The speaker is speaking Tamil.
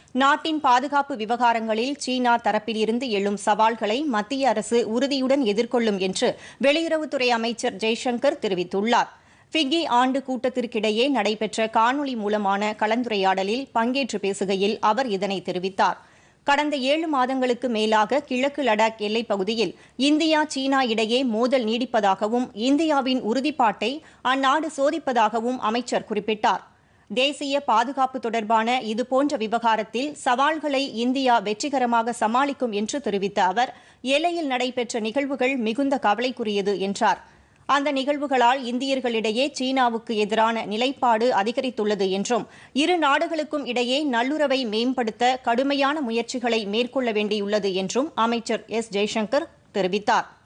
நாட்டின் பாதுகாப்பு விவகாரங்களில் சீனா தரப்பிலிருந்து எழும் சவால்களை மத்திய அரசு உறுதியுடன் எதிர்கொள்ளும் என்று வெளியுறவுத்துறை அமைச்சர் ஜெய்சங்கர் தெரிவித்துள்ளார் ஃபிக்கி ஆண்டு கூட்டத்திற்கிடையே நடைபெற்ற காணொலி மூலமான கலந்துரையாடலில் பங்கேற்று பேசுகையில் அவர் இதனை தெரிவித்தார் கடந்த ஏழு மாதங்களுக்கு மேலாக கிழக்கு லடாக் எல்லைப் பகுதியில் இந்தியா சீனா இடையே மோதல் நீடிப்பதாகவும் இந்தியாவின் உறுதிப்பாட்டை அந்நாடு சோதிப்பதாகவும் அமைச்சர் குறிப்பிட்டார் தேசிய பாதுகாப்பு தொடர்பான இதுபோன்ற விவகாரத்தில் சவால்களை இந்தியா வெற்றிகரமாக சமாளிக்கும் என்று தெரிவித்த அவர் எல்லையில் நடைபெற்ற நிகழ்வுகள் மிகுந்த கவலைக்குரியது என்றார் அந்த நிகழ்வுகளால் இந்தியர்களிடையே சீனாவுக்கு எதிரான நிலைப்பாடு அதிகரித்துள்ளது என்றும் இரு நாடுகளுக்கும் இடையே நல்லுறவை மேம்படுத்த கடுமையான முயற்சிகளை மேற்கொள்ள வேண்டியுள்ளது என்றும் அமைச்சர் எஸ் ஜெய்சங்கர் தெரிவித்தார்